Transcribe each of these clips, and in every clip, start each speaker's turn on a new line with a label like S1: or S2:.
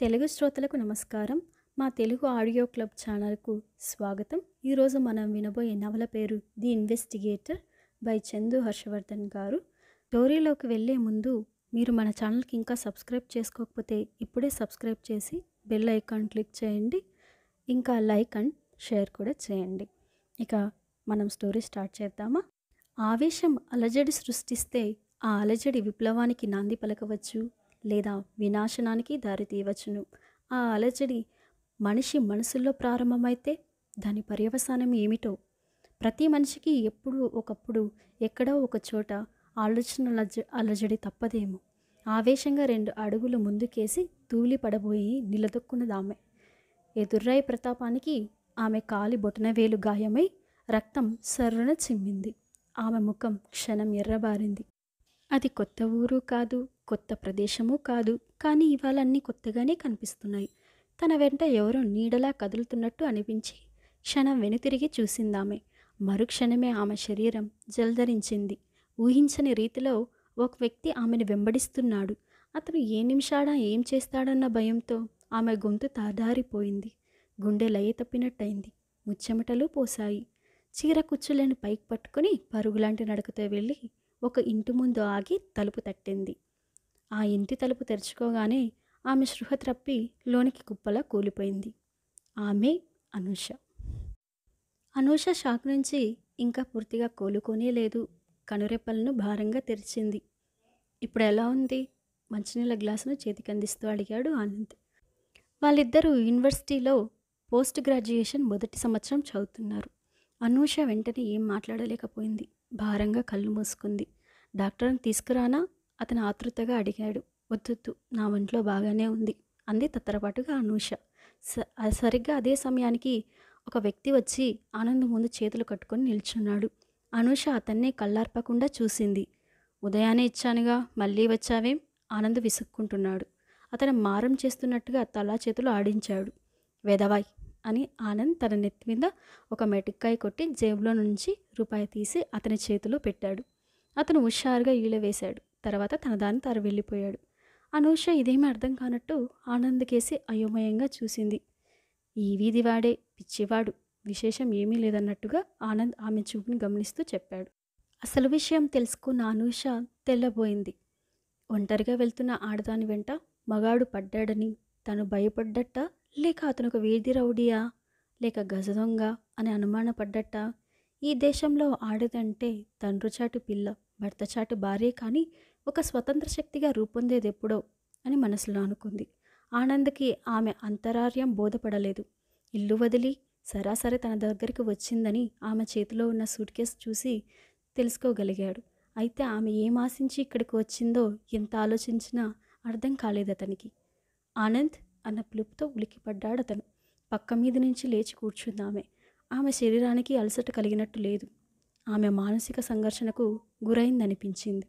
S1: తెలుగు శ్రోతలకు నమస్కారం మా తెలుగు ఆడియో క్లబ్ ఛానల్కు స్వాగతం ఈరోజు మనం వినబోయే నవల పేరు the investigator by Chandu Harshavardhan garu స్టోరీలోకి వెళ్ళే ముందు మీరు మన ఛానల్కి ఇంకా సబ్స్క్రైబ్ చేసుకోకపోతే ఇప్పుడే సబ్స్క్రైబ్ చేసి బెల్ ఐకాన్ క్లిక్ చేయండి ఇంకా లైక్ అండ్ షేర్ కూడా చేయండి ఇక మనం స్టోరీ స్టార్ట్ చేద్దామా ఆవేశం అలజడి సృష్టిస్తే ఆ అలజడి విప్లవానికి నాంది పలకవచ్చు లేదా వినాశనానికి దారితీయవచ్చును ఆ అలజడి మనిషి మనసుల్లో ప్రారంభమైతే దాని పర్యవసానం ఏమిటో ప్రతి మనిషికి ఎప్పుడూ ఒకప్పుడు ఎక్కడో ఒక చోట ఆలోచన అలజ అలజడి తప్పదేమో ఆవేశంగా రెండు అడుగులు ముందుకేసి తూలి పడబోయి నిలదొక్కున్నదామె ఎదుర్రాయి ప్రతాపానికి ఆమె కాలి బొటనవేలు గాయమై రక్తం సర్రున చిమ్మింది ఆమె ముఖం క్షణం ఎర్రబారింది అది కొత్త ఊరు కాదు కొత్త ప్రదేశము కాదు కానీ ఇవాళ అన్నీ కొత్తగానే కనిపిస్తున్నాయి తన వెంట ఎవరో నీడలా కదులుతున్నట్టు అనిపించి క్షణం వెనుతిరిగి చూసిందామె మరుక్షణమే ఆమె శరీరం జల్దరించింది ఊహించని రీతిలో ఒక వ్యక్తి ఆమెను వెంబడిస్తున్నాడు అతను ఏ నిమిషాడ ఏం చేస్తాడన్న భయంతో ఆమె గొంతు తాడారిపోయింది గుండె లయ తప్పినట్టయింది ముచ్చెమటలు పోసాయి చీర కుచ్చులను పైకి పట్టుకుని పరుగులాంటి నడకతో వెళ్ళి ఒక ఇంటి ముందు ఆగి తలుపు తట్టింది ఆ ఇంటి తలుపు తెరుచుకోగానే ఆమె స్పృహ త్రప్పి లోనికి కుప్పలా కూలిపోయింది ఆమె అనూష అనూష షాక్ నుంచి ఇంకా పూర్తిగా కోలుకోనే లేదు కనురెప్పలను భారంగా తెరిచింది ఇప్పుడు ఎలా ఉంది మంచినీళ్ళ గ్లాసును చేతికి అందిస్తూ అడిగాడు ఆనంద్ వాళ్ళిద్దరూ యూనివర్సిటీలో పోస్ట్ గ్రాడ్యుయేషన్ మొదటి సంవత్సరం చదువుతున్నారు అనూష వెంటనే ఏం మాట్లాడలేకపోయింది భారంగా కళ్ళు మూసుకుంది డాక్టర్ని తీసుకురానా అతను ఆతృతగా అడిగాడు వద్దొద్దు నా ఒంట్లో బాగానే ఉంది అంది తత్తరపాటుగా అనూష స సరిగ్గా అదే సమయానికి ఒక వ్యక్తి వచ్చి ఆనంద్ ముందు చేతులు కట్టుకొని నిల్చున్నాడు అనూష అతన్నే కళ్ళార్పకుండా చూసింది ఉదయాన్నే ఇచ్చానుగా మళ్ళీ వచ్చావేం ఆనంద్ విసుక్కుంటున్నాడు అతను మారం చేస్తున్నట్టుగా తలా చేతులు ఆడించాడు వెదవాయ్ అని ఆనంద్ తన నెత్తి మీద ఒక మెటిక్కాయ కొట్టి జేబులో నుంచి రూపాయి తీసి అతని చేతిలో పెట్టాడు అతను హుషారుగా ఈల వేశాడు తర్వాత తన దాన్ని తాను వెళ్ళిపోయాడు అనూష ఇదేమీ అర్థం కానట్టు ఆనంద్కేసి అయోమయంగా చూసింది ఈ వీధివాడే పిచ్చివాడు విశేషం ఏమీ లేదన్నట్టుగా ఆనంద్ ఆమె చూపుని గమనిస్తూ చెప్పాడు అసలు విషయం తెలుసుకున్న అనూష తెల్లబోయింది ఒంటరిగా వెళ్తున్న ఆడదాని వెంట మగాడు పడ్డాడని తను భయపడ్డట్ట లేక అతను ఒక వీధి రౌడియా లేక గజ దొంగ అని అనుమానపడ్డట్ట ఈ దేశంలో ఆడదంటే తండ్రుచాటు పిల్ల భర్తచాటు భార్య కానీ ఒక స్వతంత్ర శక్తిగా రూపొందేది ఎప్పుడో అని మనసులో అనుకుంది ఆనంద్కి ఆమె అంతరార్యం బోధపడలేదు ఇల్లు వదిలి సరాసరి తన దగ్గరికి వచ్చిందని ఆమె చేతిలో ఉన్న సూట్ కేసు చూసి తెలుసుకోగలిగాడు అయితే ఆమె ఏం ఆశించి ఇక్కడికి వచ్చిందో ఎంత ఆలోచించినా అర్థం కాలేదు అతనికి ఆనంద్ అన్న పిలుపుతో ఉలికిపడ్డాడు అతను పక్క మీద నుంచి లేచి కూర్చుంది ఆమె ఆమె శరీరానికి అలసట కలిగినట్టు లేదు ఆమె మానసిక సంఘర్షణకు గురైందనిపించింది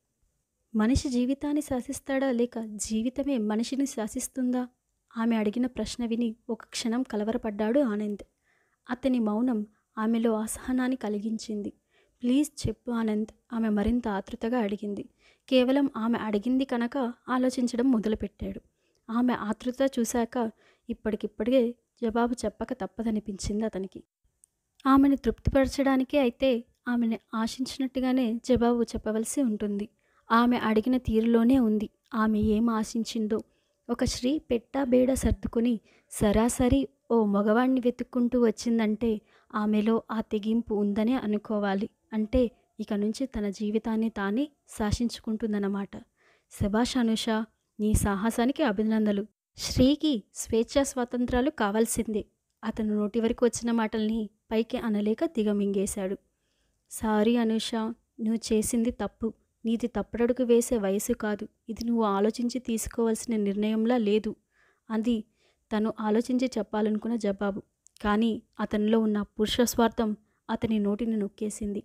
S1: మనిషి జీవితాన్ని శాసిస్తాడా లేక జీవితమే మనిషిని శాసిస్తుందా ఆమె అడిగిన ప్రశ్న విని ఒక క్షణం కలవరపడ్డాడు ఆనంద్ అతని మౌనం ఆమెలో అసహనాన్ని కలిగించింది ప్లీజ్ చెప్పు ఆనంద్ ఆమె మరింత ఆతృతగా అడిగింది కేవలం ఆమె అడిగింది కనుక ఆలోచించడం మొదలుపెట్టాడు ఆమె ఆతృత చూశాక ఇప్పటికిప్పటికే జవాబు చెప్పక తప్పదనిపించింది అతనికి ఆమెను తృప్తిపరచడానికే అయితే ఆమెను ఆశించినట్టుగానే జవాబు చెప్పవలసి ఉంటుంది ఆమె అడిగిన తీరులోనే ఉంది ఆమె ఏం ఆశించిందో ఒక స్త్రీ పెట్టా బేడ సర్దుకుని సరాసరి ఓ మగవాణ్ణి వెతుక్కుంటూ వచ్చిందంటే ఆమెలో ఆ తెగింపు ఉందనే అనుకోవాలి అంటే ఇక నుంచి తన జీవితాన్ని తానే శాసించుకుంటుందన్నమాట శభాష్ అనుష నీ సాహసానికి అభినందనలు స్త్రీకి స్వేచ్ఛ స్వాతంత్రాలు కావాల్సిందే అతను నోటి వరకు వచ్చిన మాటల్ని పైకి అనలేక దిగమింగేశాడు సారీ అనుష నువ్వు చేసింది తప్పు నీది తప్పడడుగు వేసే వయసు కాదు ఇది నువ్వు ఆలోచించి తీసుకోవాల్సిన నిర్ణయంలా లేదు అది తను ఆలోచించి చెప్పాలనుకున్న జవాబు కానీ అతనిలో ఉన్న పురుష స్వార్థం అతని నోటిని నొక్కేసింది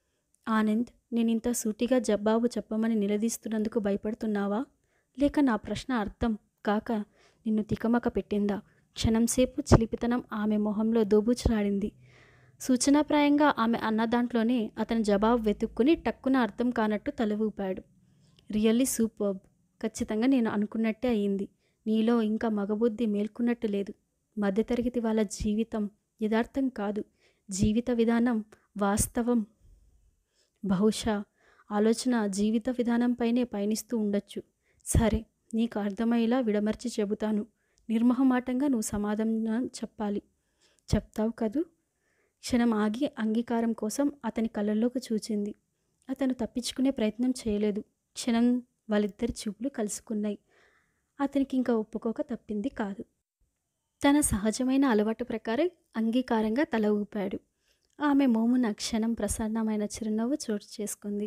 S1: ఆనంద్ నేను ఇంత సూటిగా జవాబు చెప్పమని నిలదీస్తున్నందుకు భయపడుతున్నావా లేక నా ప్రశ్న అర్థం కాక నిన్ను తికమక పెట్టిందా క్షణంసేపు చిలిపితనం ఆమె మొహంలో దోబూచులాడింది సూచనాప్రాయంగా ఆమె అన్న దాంట్లోనే అతని జవాబు వెతుక్కుని టక్కున అర్థం కానట్టు తల ఊపాడు రియల్లీ సూపర్బ్ ఖచ్చితంగా నేను అనుకున్నట్టే అయింది నీలో ఇంకా మగబుద్ధి మేల్కొన్నట్టు లేదు మధ్యతరగతి వాళ్ళ జీవితం యథార్థం కాదు జీవిత విధానం వాస్తవం బహుశా ఆలోచన జీవిత విధానంపైనే పయనిస్తూ ఉండొచ్చు సరే నీకు అర్థమయ్యేలా విడమర్చి చెబుతాను నిర్మోహమాటంగా నువ్వు సమాధానం చెప్పాలి చెప్తావు కదూ క్షణం ఆగి అంగీకారం కోసం అతని కళ్ళల్లోకి చూచింది అతను తప్పించుకునే ప్రయత్నం చేయలేదు క్షణం వాళ్ళిద్దరి చూపులు కలుసుకున్నాయి అతనికి ఇంకా ఒప్పుకోక తప్పింది కాదు తన సహజమైన అలవాటు ప్రకారం అంగీకారంగా తల ఊపాడు ఆమె మోమున క్షణం ప్రసన్నమైన చిరునవ్వు చోటు చేసుకుంది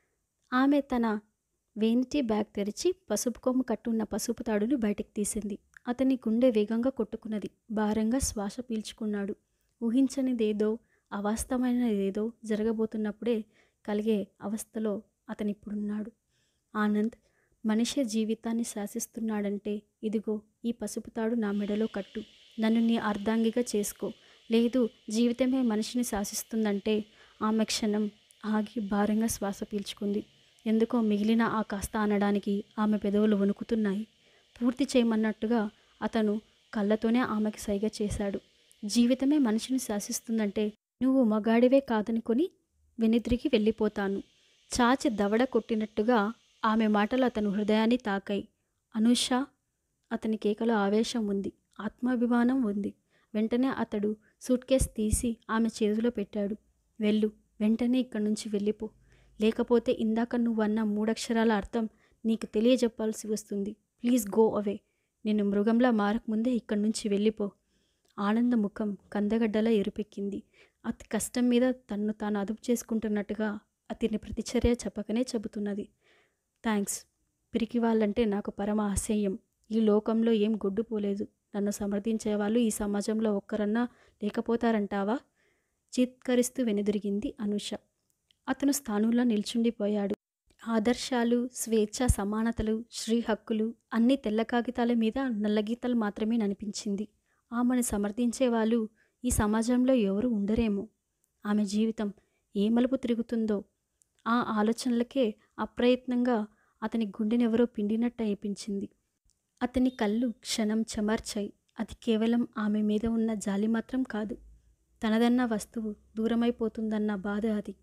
S1: ఆమె తన వేనిటీ బ్యాగ్ తెరిచి పసుపు కొమ్ము కట్టున్న పసుపు తాడును బయటకు తీసింది అతని గుండె వేగంగా కొట్టుకున్నది భారంగా శ్వాస పీల్చుకున్నాడు ఊహించనిదేదో అవాస్తవమైనదేదో జరగబోతున్నప్పుడే కలిగే అవస్థలో అతనిప్పుడున్నాడు ఆనంద్ మనిషి జీవితాన్ని శాసిస్తున్నాడంటే ఇదిగో ఈ పసుపు తాడు నా మెడలో కట్టు నన్ను నీ అర్ధాంగిగా చేసుకో లేదు జీవితమే మనిషిని శాసిస్తుందంటే ఆమె క్షణం ఆగి భారంగా శ్వాస పీల్చుకుంది ఎందుకో మిగిలిన ఆ కాస్త అనడానికి ఆమె పెదవులు వణుకుతున్నాయి పూర్తి చేయమన్నట్టుగా అతను కళ్ళతోనే ఆమెకి సైగ చేశాడు జీవితమే మనిషిని శాసిస్తుందంటే నువ్వు మగాడివే కాదనుకొని వెనుదిరిగి వెళ్ళిపోతాను చాచి దవడ కొట్టినట్టుగా ఆమె మాటలు అతను హృదయాన్ని తాకాయి అనూష అతని కేకలో ఆవేశం ఉంది ఆత్మాభిమానం ఉంది వెంటనే అతడు సూట్ కేస్ తీసి ఆమె చేతిలో పెట్టాడు వెళ్ళు వెంటనే ఇక్కడి నుంచి వెళ్ళిపో లేకపోతే ఇందాక నువ్వు అన్న మూడక్షరాల అర్థం నీకు తెలియజెప్పాల్సి వస్తుంది ప్లీజ్ గో అవే నేను మృగంలా మారకముందే ఇక్కడి నుంచి వెళ్ళిపో ఆనంద ముఖం కందగడ్డలా ఎరుపెక్కింది అతి కష్టం మీద తన్ను తాను అదుపు చేసుకుంటున్నట్టుగా అతని ప్రతిచర్య చెప్పకనే చెబుతున్నది థ్యాంక్స్ పిరికి వాళ్ళంటే నాకు పరమ అసహ్యం ఈ లోకంలో ఏం గొడ్డు పోలేదు నన్ను సమర్థించే వాళ్ళు ఈ సమాజంలో ఒక్కరన్నా లేకపోతారంటావా చీత్కరిస్తూ వెనుదిరిగింది అనుష అతను స్థానంలో నిల్చుండిపోయాడు ఆదర్శాలు స్వేచ్ఛ సమానతలు శ్రీ హక్కులు అన్ని తెల్ల కాగితాల మీద నల్ల గీతలు మాత్రమే ననిపించింది ఆమెను సమర్థించే వాళ్ళు ఈ సమాజంలో ఎవరు ఉండరేమో ఆమె జీవితం ఏ మలుపు తిరుగుతుందో ఆ ఆలోచనలకే అప్రయత్నంగా అతని గుండెనెవరో పిండినట్టు అనిపించింది అతని కళ్ళు క్షణం చెమర్చాయి అది కేవలం ఆమె మీద ఉన్న జాలి మాత్రం కాదు తనదన్న వస్తువు దూరమైపోతుందన్న బాధ అది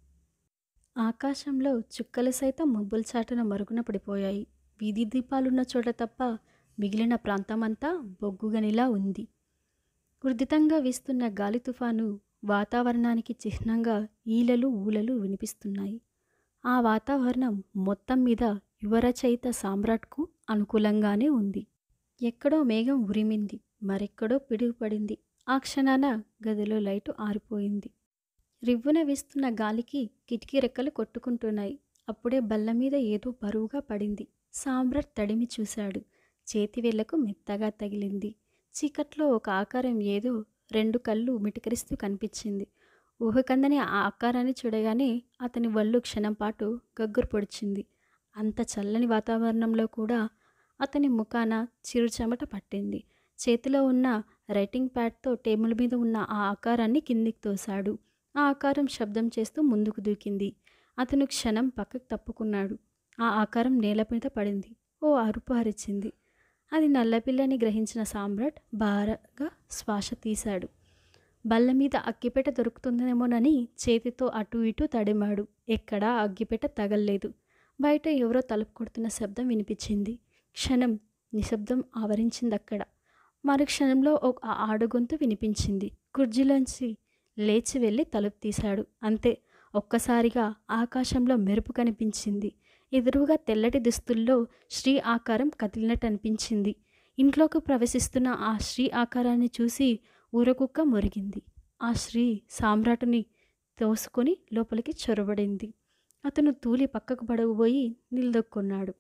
S1: ఆకాశంలో చుక్కలు సైతం మబ్బుల చాటున మరుగున పడిపోయాయి వీధి దీపాలున్న చోట తప్ప మిగిలిన ప్రాంతమంతా బొగ్గుగనిలా ఉంది ఉర్దితంగా వీస్తున్న గాలి తుఫాను వాతావరణానికి చిహ్నంగా ఈలలు ఊలలు వినిపిస్తున్నాయి ఆ వాతావరణం మొత్తం మీద యువరచయిత సామ్రాట్కు అనుకూలంగానే ఉంది ఎక్కడో మేఘం ఉరిమింది మరెక్కడో పిడుగుపడింది ఆ క్షణాన గదిలో లైటు ఆరిపోయింది రివ్వున వీస్తున్న గాలికి కిటికీ రెక్కలు కొట్టుకుంటున్నాయి అప్పుడే బల్ల మీద ఏదో బరువుగా పడింది సామ్రాట్ తడిమి చూశాడు చేతివేళ్లకు మెత్తగా తగిలింది చీకట్లో ఒక ఆకారం ఏదో రెండు కళ్ళు మిటికరిస్తూ కనిపించింది ఊహకందని ఆ ఆకారాన్ని చూడగానే అతని వళ్ళు క్షణం పాటు గగ్గురు పొడిచింది అంత చల్లని వాతావరణంలో కూడా అతని ముఖాన చిరు చెమట పట్టింది చేతిలో ఉన్న రైటింగ్ ప్యాడ్తో టేబుల్ మీద ఉన్న ఆ ఆకారాన్ని కిందికి తోశాడు ఆ ఆకారం శబ్దం చేస్తూ ముందుకు దూకింది అతను క్షణం పక్కకు తప్పుకున్నాడు ఆ ఆకారం నేల మీద పడింది ఓ అరుపు అరిచింది అది నల్లపిల్లని గ్రహించిన సామ్రాట్ బారగా శ్వాస తీశాడు బల్ల మీద అగ్గిపెట్ట దొరుకుతుందేమోనని చేతితో అటు ఇటు తడిమాడు ఎక్కడా అగ్గిపెట్ట తగల్లేదు బయట ఎవరో తలుపు కొడుతున్న శబ్దం వినిపించింది క్షణం నిశ్శబ్దం ఆవరించింది అక్కడ మరు క్షణంలో ఒక ఆడుగొంతు వినిపించింది కుర్జీలోంచి లేచి వెళ్ళి తలుపు తీశాడు అంతే ఒక్కసారిగా ఆకాశంలో మెరుపు కనిపించింది ఎదురుగా తెల్లటి దుస్తుల్లో శ్రీ ఆకారం కదిలినట్టు అనిపించింది ఇంట్లోకి ప్రవేశిస్తున్న ఆ శ్రీ ఆకారాన్ని చూసి ఊరకుక్క మురిగింది ఆ శ్రీ సామ్రాటుని తోసుకొని లోపలికి చొరబడింది అతను తూలి పక్కకు పడబోయి నిలదొక్కున్నాడు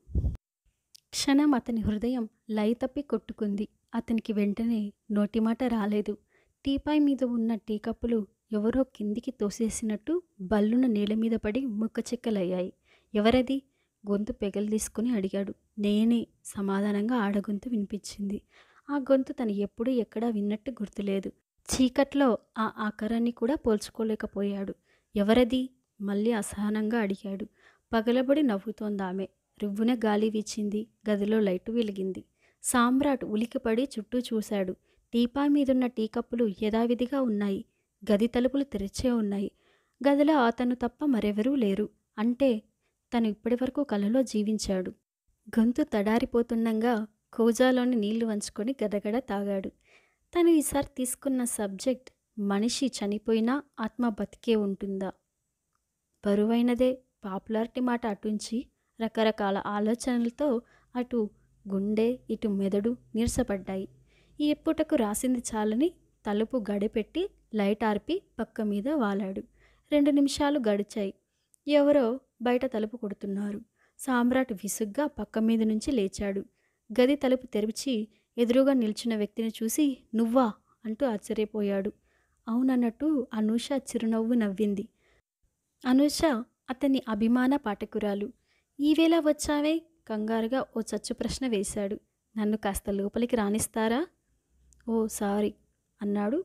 S1: క్షణం అతని హృదయం లయ తప్పి కొట్టుకుంది అతనికి వెంటనే నోటిమాట రాలేదు టీపాయ్ మీద ఉన్న టీ కప్పులు ఎవరో కిందికి తోసేసినట్టు బల్లున నేల మీద పడి ముక్కచెక్కలయ్యాయి ఎవరది గొంతు పెగలు తీసుకుని అడిగాడు నేనే సమాధానంగా ఆడగొంతు వినిపించింది ఆ గొంతు తను ఎప్పుడూ ఎక్కడా విన్నట్టు గుర్తులేదు చీకట్లో ఆ ఆకారాన్ని కూడా పోల్చుకోలేకపోయాడు ఎవరది మళ్ళీ అసహనంగా అడిగాడు పగలబడి నవ్వుతోందామె రివ్వున గాలి వీచింది గదిలో లైటు వెలిగింది సామ్రాట్ ఉలికిపడి చుట్టూ చూశాడు టీపా మీదున్న టీ కప్పులు యథావిధిగా ఉన్నాయి గది తలుపులు తెరిచే ఉన్నాయి గదిలో అతను తప్ప మరెవరూ లేరు అంటే తను ఇప్పటివరకు కలలో జీవించాడు గొంతు తడారిపోతుండగా కోజాలోని నీళ్లు వంచుకొని గడగడ తాగాడు తను ఈసారి తీసుకున్న సబ్జెక్ట్ మనిషి చనిపోయినా ఆత్మ బతికే ఉంటుందా బరువైనదే పాపులారిటీ మాట అటుంచి రకరకాల ఆలోచనలతో అటు గుండె ఇటు మెదడు నీరసపడ్డాయి ఈ ఎప్పుటకు రాసింది చాలని తలుపు గడిపెట్టి లైట్ ఆర్పి పక్క మీద వాలాడు రెండు నిమిషాలు గడిచాయి ఎవరో బయట తలుపు కొడుతున్నారు సామ్రాట్ విసుగ్గా పక్క మీద నుంచి లేచాడు గది తలుపు తెరిచి ఎదురుగా నిల్చున్న వ్యక్తిని చూసి నువ్వా అంటూ ఆశ్చర్యపోయాడు అవునన్నట్టు అనూష చిరునవ్వు నవ్వింది అనూష అతని అభిమాన పాఠకురాలు ఈవేళ వచ్చావే కంగారుగా ఓ చచ్చు ప్రశ్న వేశాడు నన్ను కాస్త లోపలికి రానిస్తారా ఓ సారీ అన్నాడు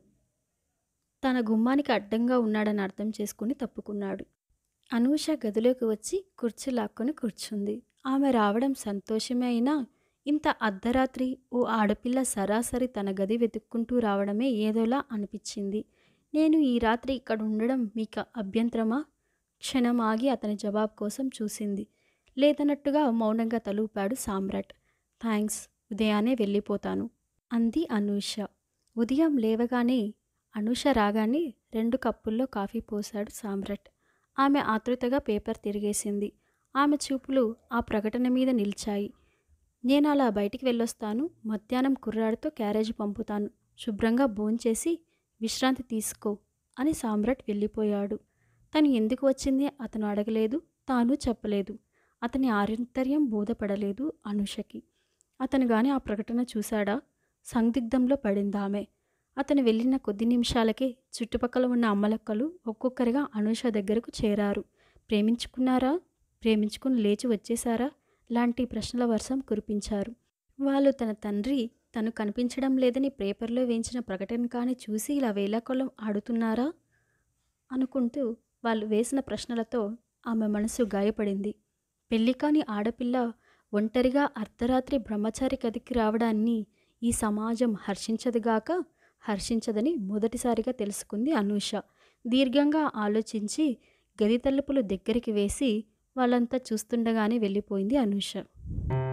S1: తన గుమ్మానికి అడ్డంగా ఉన్నాడని అర్థం చేసుకుని తప్పుకున్నాడు అనూష గదిలోకి వచ్చి కుర్చీ లాక్కొని కూర్చుంది ఆమె రావడం సంతోషమే అయినా ఇంత అర్ధరాత్రి ఓ ఆడపిల్ల సరాసరి తన గది వెతుక్కుంటూ రావడమే ఏదోలా అనిపించింది నేను ఈ రాత్రి ఇక్కడ ఉండడం మీకు అభ్యంతరమా క్షణం ఆగి అతని జవాబు కోసం చూసింది లేదన్నట్టుగా మౌనంగా తలూపాడు సామ్రాట్ థ్యాంక్స్ ఉదయాన్నే వెళ్ళిపోతాను అంది అనూష ఉదయం లేవగానే అనూష రాగానే రెండు కప్పుల్లో కాఫీ పోశాడు సామ్రాట్ ఆమె ఆతృతగా పేపర్ తిరిగేసింది ఆమె చూపులు ఆ ప్రకటన మీద నిలిచాయి నేను అలా బయటికి వెళ్ళొస్తాను మధ్యాహ్నం కుర్రాడితో క్యారేజ్ పంపుతాను శుభ్రంగా భోంచేసి విశ్రాంతి తీసుకో అని సామ్రాట్ వెళ్ళిపోయాడు తను ఎందుకు వచ్చింది అతను అడగలేదు తాను చెప్పలేదు అతని ఆంతర్యం బోధపడలేదు అనుషకి అతను గాని ఆ ప్రకటన చూశాడా సందిగ్ధంలో పడిందామె అతను వెళ్ళిన కొద్ది నిమిషాలకే చుట్టుపక్కల ఉన్న అమ్మలక్కలు ఒక్కొక్కరిగా అనూష దగ్గరకు చేరారు ప్రేమించుకున్నారా ప్రేమించుకుని లేచి వచ్చేశారా లాంటి ప్రశ్నల వర్షం కురిపించారు వాళ్ళు తన తండ్రి తను కనిపించడం లేదని పేపర్లో వేయించిన ప్రకటన కానీ చూసి ఇలా వేలాకొలం ఆడుతున్నారా అనుకుంటూ వాళ్ళు వేసిన ప్రశ్నలతో ఆమె మనసు గాయపడింది పెళ్లి కాని ఆడపిల్ల ఒంటరిగా అర్ధరాత్రి బ్రహ్మచారి గదికి రావడాన్ని ఈ సమాజం హర్షించదుగాక హర్షించదని మొదటిసారిగా తెలుసుకుంది అనూష దీర్ఘంగా ఆలోచించి గది తలుపులు దగ్గరికి వేసి వాళ్ళంతా చూస్తుండగానే వెళ్ళిపోయింది అనూష